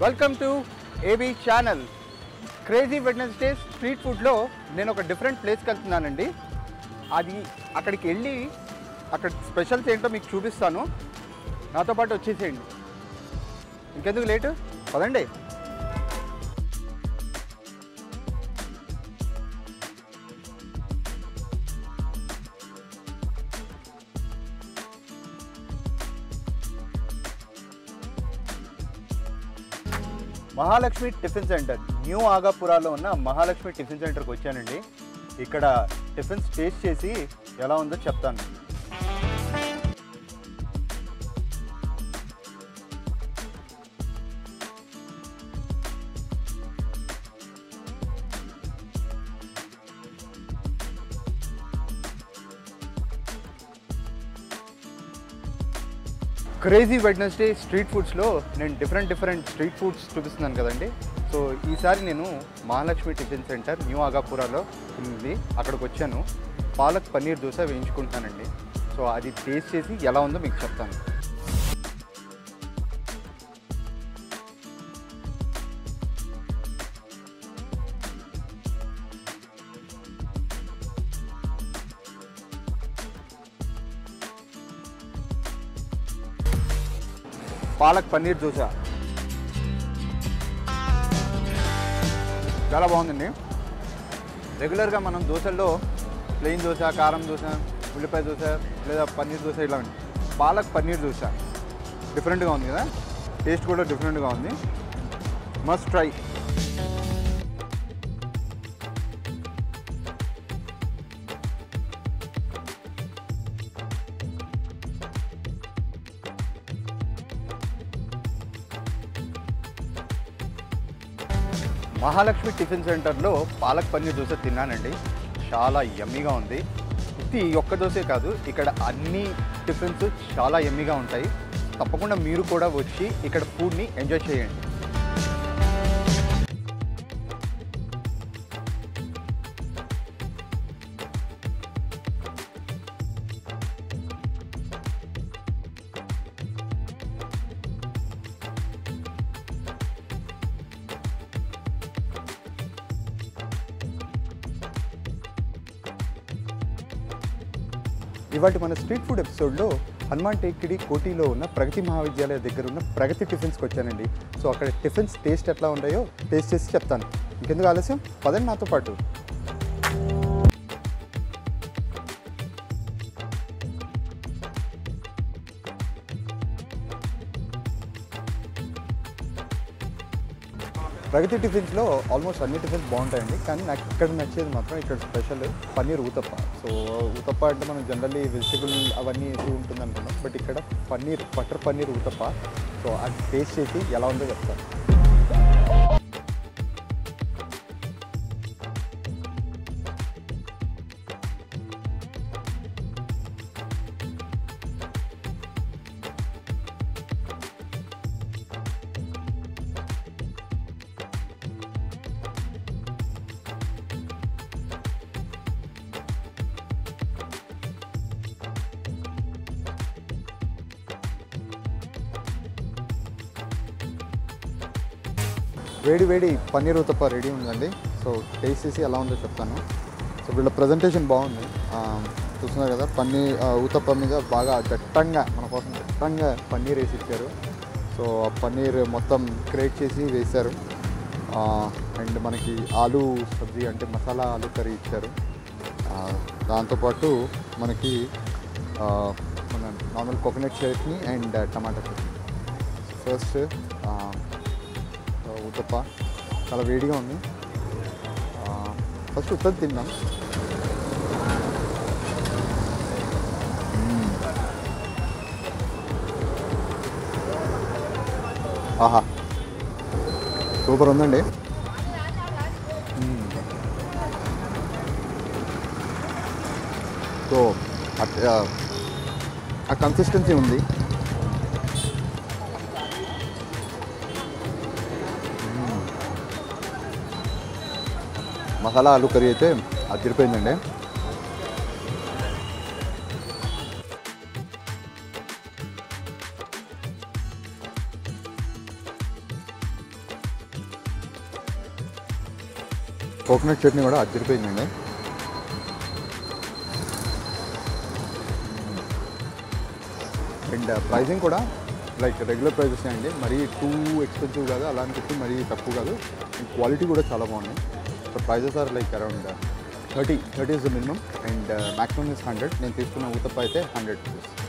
Welcome to AB channel crazy Wednesday street ఫుడ్లో నేను ఒక డిఫరెంట్ ప్లేస్కి వెళ్తున్నానండి అది అక్కడికి వెళ్ళి అక్కడ స్పెషల్స్ ఏంటో మీకు చూపిస్తాను నాతో పాటు వచ్చేసేయండి ఇంకెందుకు లేటు పదండి మహాలక్ష్మి టిఫిన్ సెంటర్ న్యూ ఆగాపురాలో ఉన్న మహాలక్ష్మి టిఫిన్ సెంటర్కి వచ్చానండి ఇక్కడ టిఫిన్స్ టేస్ట్ చేసి ఎలా ఉందో చెప్తాను క్రేజీ వెడ్నెస్డే స్ట్రీట్ ఫుడ్స్లో నేను డిఫరెంట్ డిఫరెంట్ స్ట్రీట్ ఫుడ్స్ చూపిస్తున్నాను కదండి సో ఈసారి నేను మహాలక్ష్మి టిఫిన్ సెంటర్ న్యూ ఆగాపురాలో ఉంది అక్కడికి వచ్చాను పాలక్ పన్నీర్ దోశ వేయించుకుంటున్నానండి సో అది టేస్ట్ చేసి ఎలా ఉందో మీకు చెప్తాను పాలక్ పన్నీర్ దోశ చాలా బాగుందండి రెగ్యులర్గా మనం దోశల్లో ప్లెయిన్ దోశ కారం దోశ ఉల్లిపాయ దోశ లేదా పన్నీర్ దోశ ఇలా ఉంది పాలక్ పన్నీర్ దోశ డిఫరెంట్గా ఉంది కదా టేస్ట్ కూడా డిఫరెంట్గా ఉంది మస్ట్ ట్రై మహాలక్ష్మి టిఫిన్ సెంటర్లో పాలక్ పన్నీర్ దోశ తిన్నానండి చాలా యమ్మీగా ఉంది ఇది ఈ ఒక్క దోశే కాదు ఇక్కడ అన్ని టిఫిన్స్ చాలా యమ్మీగా ఉంటాయి తప్పకుండా మీరు కూడా వచ్చి ఇక్కడ ఫుడ్ని ఎంజాయ్ చేయండి ఇవాటి మన స్ట్రీట్ ఫుడ్ ఎపిసోడ్లో హనుమాన్ టేకిడి కోటిలో ఉన్న ప్రగతి మహావిద్యాలయ దగ్గర ఉన్న ప్రగతి టిఫిన్స్కి వచ్చానండి సో అక్కడ టిఫిన్స్ టేస్ట్ ఎట్లా ఉన్నాయో టేస్ట్ చేసి చెప్తాను ఇంకెందుకు ఆలస్యం పదండి నాతో పాటు ప్రగతి టిఫిన్స్లో ఆల్మోస్ట్ అన్ని టిఫిన్స్ బాగుంటాయండి కానీ నాకు ఇక్కడ నచ్చేది మాత్రం ఇక్కడ స్పెషల్ పన్నీర్ ఊతప్ప సో ఊతప్ప అంటే మనం జనరల్లీ వెజిటబుల్ అవన్నీ వేసి ఉంటుంది అనుకున్నాం బట్ ఇక్కడ పన్నీర్ బటర్ పన్నీర్ ఊతప్ప సో అది టేస్ట్ చేసి ఎలా ఉందో చెప్తాను వేడి వేడి పన్నీర్ ఊతప్ప రెడీ ఉందండి సో టేస్ట్ చేసి ఎలా ఉందో చెప్తాను సో వీళ్ళ ప్రజెంటేషన్ బాగుంది ఆ, చూస్తున్నారు కదా పన్నీర్ ఆ, ఊతప్ప మీద బాగా దట్టంగా మన కోసం దట్టంగా పన్నీర్ వేసి ఇచ్చారు సో ఆ పన్నీర్ మొత్తం క్రియేట్ చేసి వేశారు అండ్ మనకి ఆలు సబ్జీ అంటే మసాలా ఆలు కర్రీ ఇచ్చారు ఆ, దాంతోపాటు మనకి ఆ, మన normal coconut chutney and tomato chutney first uthappa చాలా వేడిగా ఉంది ఫస్ట్ ఉత్తది తిందాం మ్మ్. ఆహా సూపర్ ఉందండి మ్మ్. సో అట్- ఆ, ఆ కన్సిస్టెన్సీ ఉంది మసాలా ఆలు కర్రీ అయితే అదిరిపోయిందండి కోకోనట్ చట్నీ కూడా అదిరిపోయిందండి అండ్ ప్రైసింగ్ కూడా లైక్ రెగ్యులర్ ప్రైజెస్ అండి మరీ టూ ఎక్స్పెన్సివ్ కాదు అలా అని చెప్పి మరీ తక్కువ కాదు అండ్ క్వాలిటీ కూడా చాలా బాగున్నాయి so prices are like around thirty thirty is the minimum and maximum is hundred నేను తీసుకున్న ఊతప్ప అయితే హండ్రెడ్ రూపీస్